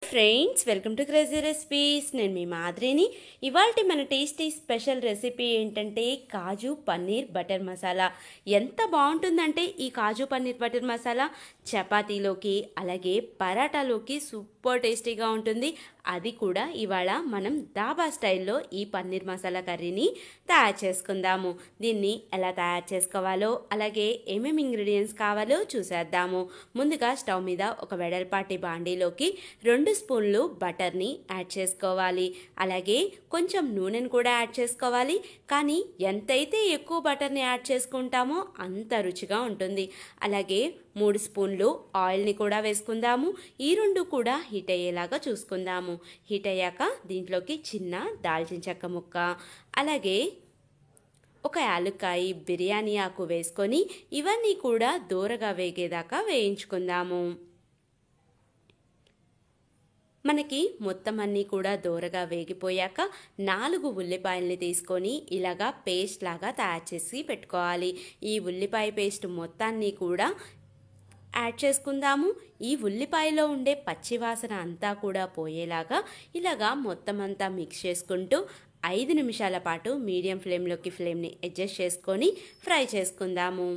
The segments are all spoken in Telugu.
friends welcome to crazy recipes నేను మీ మాదిరిని ఇవాళ మన టేస్టీ స్పెషల్ రెసిపీ ఏంటంటే కాజు పన్నీర్ బటర్ మసాలా ఎంత బాగుంటుందంటే ఈ కాజు పన్నీర్ బటర్ మసాలా చపాతీలోకి అలాగే పరాటాలోకి సూపర్ టేస్టీగా ఉంటుంది అది కూడా ఇవాళ మనం దాబా స్టైల్లో ఈ పన్నీర్ మసాలా కర్రీని తయారు చేసుకుందాము దీన్ని ఎలా తయారు చేసుకోవాలో అలాగే ఏమేమి ఇంగ్రీడియంట్స్ కావాలో చూసేద్దాము ముందుగా స్టవ్ మీద ఒక వెడల్పాటి బాండీలోకి రెండు స్పూన్లు బటర్ని యాడ్ చేసుకోవాలి అలాగే కొంచెం నూనెను కూడా యాడ్ చేసుకోవాలి కానీ ఎంతైతే ఎక్కువ బటర్ని యాడ్ చేసుకుంటామో అంత రుచిగా ఉంటుంది అలాగే మూడు స్పూన్లు ఆయిల్ని కూడా వేసుకుందాము ఈ రెండు కూడా హీట్ అయ్యేలాగా చూసుకుందాము హీట్ అయ్యాక దీంట్లోకి చిన్న దాల్చిన చెక్క ముక్క అలాగే ఒక యాలుక్కాయి బిర్యానీ ఆకు వేసుకొని ఇవన్నీ కూడా దూరగా వేగేదాకా వేయించుకుందాము మనకి మొత్తం అన్నీ కూడా దూరగా వేగిపోయాక నాలుగు ఉల్లిపాయల్ని తీసుకొని ఇలాగా పేస్ట్ లాగా తయారు చేసి పెట్టుకోవాలి ఈ ఉల్లిపాయ పేస్ట్ మొత్తాన్ని కూడా యాడ్ చేసుకుందాము ఈ ఉల్లిపాయలో ఉండే పచ్చివాసన అంతా కూడా పోయేలాగా ఇలాగా మొత్తం అంతా మిక్స్ చేసుకుంటూ ఐదు నిమిషాల పాటు మీడియం ఫ్లేమ్లోకి ఫ్లేమ్ని అడ్జస్ట్ చేసుకొని ఫ్రై చేసుకుందాము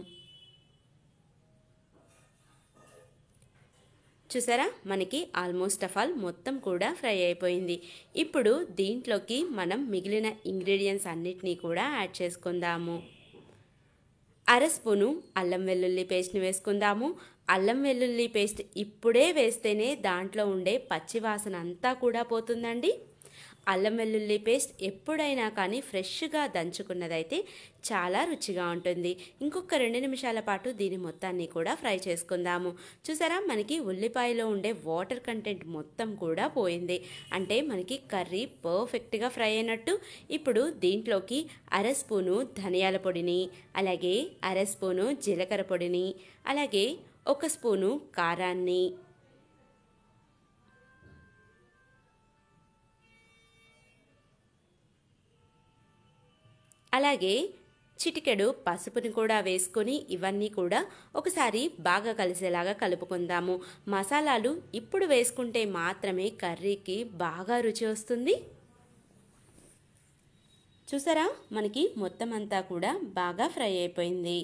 చూసారా మనకి ఆల్మోస్ట్ ఆఫ్ ఆల్ మొత్తం కూడా ఫ్రై అయిపోయింది ఇప్పుడు దీంట్లోకి మనం మిగిలిన ఇంగ్రీడియంట్స్ అన్నిటినీ కూడా యాడ్ చేసుకుందాము అర స్పూను అల్లం వెల్లుల్లి పేస్ట్ని వేసుకుందాము అల్లం వెల్లుల్లి పేస్ట్ ఇప్పుడే వేస్తేనే దాంట్లో ఉండే పచ్చివాసన అంతా కూడా పోతుందండి అల్లం వెల్లుల్లి పేస్ట్ ఎప్పుడైనా కానీ ఫ్రెష్గా దంచుకున్నదైతే చాలా రుచిగా ఉంటుంది ఇంకొక రెండు నిమిషాల పాటు దీని మొత్తాన్ని కూడా ఫ్రై చేసుకుందాము చూసారా మనకి ఉల్లిపాయలో ఉండే వాటర్ కంటెంట్ మొత్తం కూడా పోయింది అంటే మనకి కర్రీ పర్ఫెక్ట్గా ఫ్రై అయినట్టు ఇప్పుడు దీంట్లోకి అర స్పూను ధనియాల పొడిని అలాగే అర స్పూను జీలకర్ర పొడిని అలాగే ఒక స్పూను కారాన్ని అలాగే చిటికెడు పసుపుని కూడా వేసుకొని ఇవన్నీ కూడా ఒకసారి బాగా కలిసేలాగా కలుపుకుందాము మసాలాలు ఇప్పుడు వేసుకుంటే మాత్రమే కర్రీకి బాగా రుచి వస్తుంది చూసారా మనకి మొత్తం అంతా కూడా బాగా ఫ్రై అయిపోయింది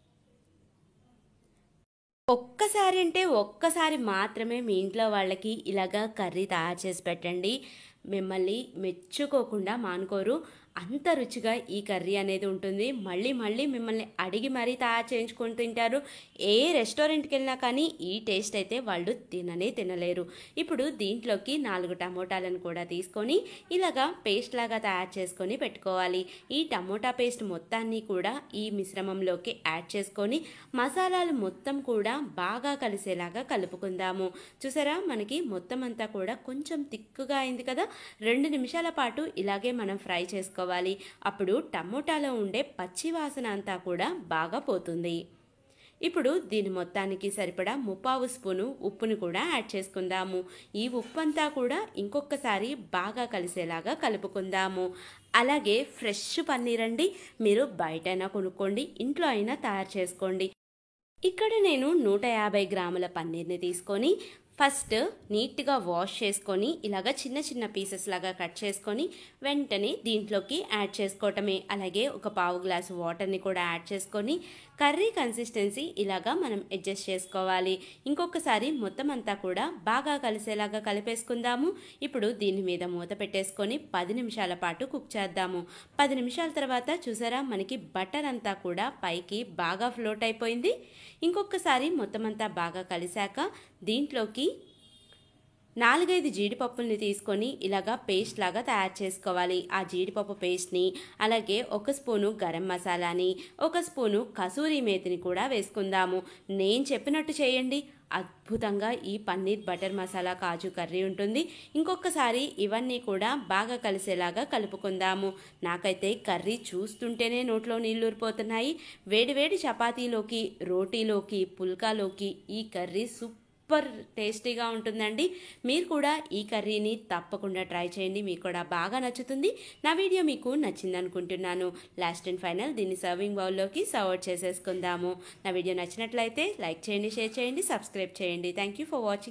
ఒక్కసారి అంటే ఒక్కసారి మాత్రమే మీ ఇంట్లో వాళ్ళకి ఇలాగా కర్రీ తయారు చేసి పెట్టండి మిమ్మల్ని మెచ్చుకోకుండా మానుకోరు అంత రుచిగా ఈ కర్రీ అనేది ఉంటుంది మళ్ళీ మళ్ళీ మిమ్మల్ని అడిగి మరీ తయారు చేయించుకొని తింటారు ఏ రెస్టారెంట్కి వెళ్ళినా కానీ ఈ టేస్ట్ అయితే వాళ్ళు తిననే తినలేరు ఇప్పుడు దీంట్లోకి నాలుగు టమోటాలను కూడా తీసుకొని ఇలాగా పేస్ట్ లాగా తయారు చేసుకొని పెట్టుకోవాలి ఈ టమోటా పేస్ట్ మొత్తాన్ని కూడా ఈ మిశ్రమంలోకి యాడ్ చేసుకొని మసాలాలు మొత్తం కూడా బాగా కలిసేలాగా కలుపుకుందాము చూసారా మనకి మొత్తం అంతా కూడా కొంచెం తిక్కుగా అయింది కదా రెండు నిమిషాల పాటు ఇలాగే మనం ఫ్రై చేసుకోవాలి చేసుకోవాలి అప్పుడు టమోటాలో ఉండే పచ్చి వాసన అంతా కూడా బాగా పోతుంది ఇప్పుడు దీని మొత్తానికి సరిపడా ముప్పావు స్పూను ఉప్పును కూడా యాడ్ చేసుకుందాము ఈ ఉప్పు అంతా కూడా ఇంకొకసారి బాగా కలిసేలాగా కలుపుకుందాము అలాగే ఫ్రెష్ పన్నీర్ అండి మీరు బయటైనా కొనుక్కోండి ఇంట్లో అయినా తయారు చేసుకోండి ఇక్కడ నేను నూట యాభై గ్రాముల పన్నీర్ని తీసుకొని ఫస్ట్ నీట్గా వాష్ చేసుకొని ఇలాగ చిన్న చిన్న పీసెస్ లాగా కట్ చేసుకొని వెంటనే దీంట్లోకి యాడ్ చేసుకోవటమే అలాగే ఒక పావు గ్లాసు వాటర్ని కూడా యాడ్ చేసుకొని కర్రీ కన్సిస్టెన్సీ ఇలాగా మనం అడ్జస్ట్ చేసుకోవాలి ఇంకొకసారి మొత్తం అంతా కూడా బాగా కలిసేలాగా కలిపేసుకుందాము ఇప్పుడు దీని మీద మూత పెట్టేసుకొని పది నిమిషాల పాటు కుక్ చేద్దాము పది నిమిషాల తర్వాత చూసారా మనకి బటర్ అంతా కూడా పైకి బాగా ఫ్లోట్ అయిపోయింది ఇంకొకసారి మొత్తం అంతా బాగా కలిసాక దీంట్లోకి నాలుగైదు జీడిపప్పుల్ని తీసుకొని ఇలాగా పేస్ట్ లాగా తయారు చేసుకోవాలి ఆ జీడిపప్పు పేస్ట్ని అలాగే ఒక స్పూను గరం మసాలాని ఒక స్పూను కసూరి మేతిని కూడా వేసుకుందాము నేను చెప్పినట్టు చేయండి అద్భుతంగా ఈ పన్నీర్ బటర్ మసాలా కాజు కర్రీ ఉంటుంది ఇంకొకసారి ఇవన్నీ కూడా బాగా కలిసేలాగా కలుపుకుందాము నాకైతే కర్రీ చూస్తుంటేనే నోట్లో నీళ్ళు ఊరిపోతున్నాయి వేడివేడి చపాతీలోకి రోటీలోకి పుల్కాలోకి ఈ కర్రీ సూపర్ సూపర్ టేస్టీగా ఉంటుందండి మీరు కూడా ఈ కర్రీని తప్పకుండా ట్రై చేయండి మీకు కూడా బాగా నచ్చుతుంది నా వీడియో మీకు నచ్చింది అనుకుంటున్నాను లాస్ట్ అండ్ ఫైనల్ దీన్ని సర్వింగ్ బౌల్లోకి సర్వ్ చేసేసుకుందాము నా వీడియో నచ్చినట్లయితే లైక్ చేయండి షేర్ చేయండి సబ్స్క్రైబ్ చేయండి థ్యాంక్ యూ ఫర్ వాచింగ్